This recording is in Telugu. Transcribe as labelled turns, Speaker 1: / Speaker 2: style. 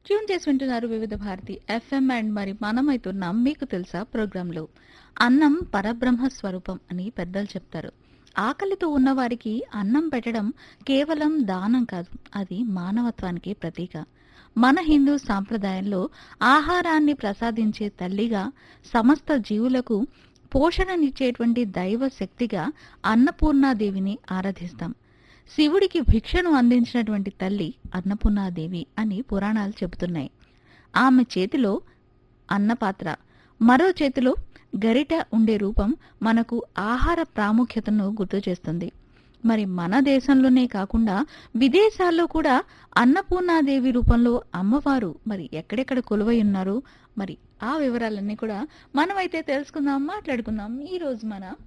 Speaker 1: ట్యూన్ చేసి వింటున్నారు వివిధ భారతి ఎఫ్ఎం అండ్ మరి మనమైతున్నాం మీకు తెలుసా ప్రోగ్రాంలో అన్నం పరబ్రహ్మ స్వరూపం అని పెద్దలు చెప్తారు ఆకలితో ఉన్నవారికి అన్నం పెట్టడం కేవలం దానం కాదు అది మానవత్వానికి ప్రతీక మన హిందూ సాంప్రదాయంలో ఆహారాన్ని ప్రసాదించే తల్లిగా సమస్త జీవులకు పోషణనిచ్చేటువంటి దైవ శక్తిగా అన్నపూర్ణాదేవిని ఆరాధిస్తాం శివుడికి భిక్షను అందించినటువంటి తల్లి అన్నపూర్ణాదేవి అని పురాణాలు చెబుతున్నాయి ఆమె చేతిలో అన్నపాత్ర మరో చేతిలో గరిట ఉండే రూపం మనకు ఆహార ప్రాముఖ్యతను గుర్తు చేస్తుంది మరి మన దేశంలోనే కాకుండా విదేశాల్లో కూడా అన్నపూర్ణాదేవి రూపంలో అమ్మవారు మరి ఎక్కడెక్కడ కొలువై ఉన్నారు మరి ఆ వివరాలన్నీ కూడా మనమైతే తెలుసుకుందాం మాట్లాడుకుందాం ఈ రోజు మన